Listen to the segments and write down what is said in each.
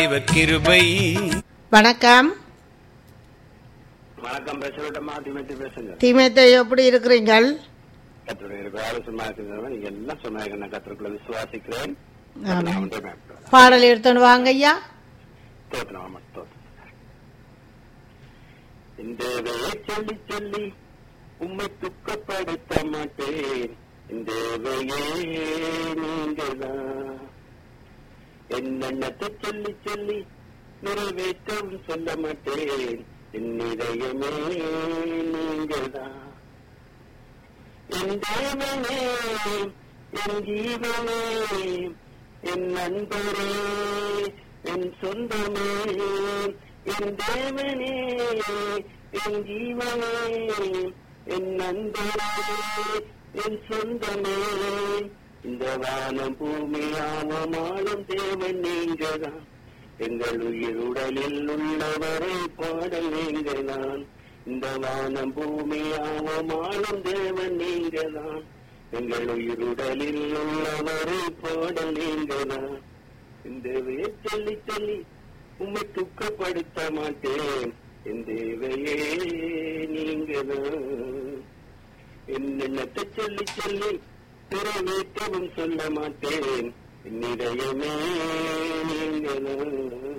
இவர் கிருபை வணக்கம் வணக்கம் பேசவிட்டமா திமத்தி பேசுங்க தீமத்தை எப்படி இருக்கிறீங்கள் கத்தருடைய வேலை சும்மா இருக்கிறவங்க நீங்க எல்லாம் சொன்னாங்க நான் கத்தருக்குள்ள விசுவாசிக்கிறேன் ஆமென். நான் வந்து மேற்கொள்கிறேன். பாடல் எடுத்துன்னு வாங்க ஐயா தோற்றணும் ஆமா, தோற்றணும். இந்த வேலை சொல்லி சொல்லி உம்மை துக்கப்படுத்த மாட்டேன் இந்த வேலையே நீங்கள்தான் என்னென்னத்தை சொல்லி சொல்லி நிறைவேற்றவும் சொல்ல மாட்டேன் என் இதயமே நீங்கள்தான் என் தேவனே என் ஜீவனே என் நண்பரே என் சொந்தமே என் தேவனே என் ஜீவனே என் நண்பரே என் சொந்தமே இந்த வானம் பூமி ஆவமானும் தேவன் நீங்கதான் எங்கள் உயிருடலில் உள்ளவரை பாடல் நீங்கதான் இந்த வானம் பூமி ஆவமானும் தேவன் நீங்கதான் எங்கள் உயிருடலில் உள்ளவரை பாடல் நீங்கதான் இந்த சொல்லி சொல்லி உம்மை துக்கப்படுத்த மாட்டேன் என் தேவையே நீங்கதான் என்னென்னத்தை சொல்லி சொல்லி நிறைவேற்றவும் சொல்ல மாட்டேன் என் இதயமே நீங்கதான்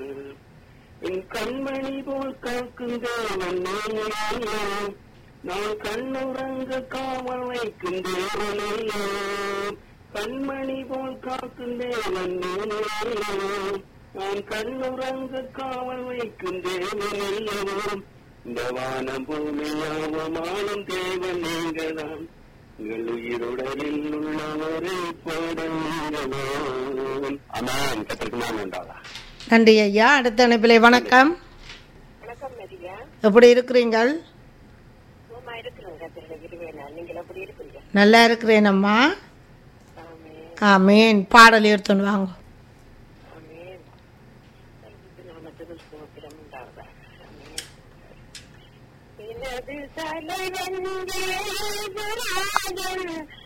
என் கண்மணி போல் காக்கும் தேவன் நீங்களோ நான் கண்ணுறங்க காவல் வைக்கும் தேவனல்லோ கண்மணி போல் காக்கும் தேவன் நீங்களோ நான் கண்ணுறங்க காவல் வைக்கும் தேவனல்லோ இந்த வானம் பூமியாவமானும் தேவன் நீங்கதான் உங்கள் உயிருடலில் உள்ளவரை பாடல் நீங்களோ அமேன் கத்திற்கு நான் உண்டாதா நன்றி ஐயா அடுத்த அனுப்பிலே வணக்கம் வணக்கம் மதியா எப்படி இருக்கிறீங்கள் சும்மா இருக்கிறேங்க திருட விருவேனா நீங்கள் எப்படி இருக்கீங்க நல்லா இருக்கிறேன் அம்மா ஆமே ஆமேன் பாடல் எடுத்துன்னு வாங்க ஆமேன் நாமத்துக்கு சோத்திரம் உண்டாவதா ஆமேன் எனது தலைவன் தேவராஜன்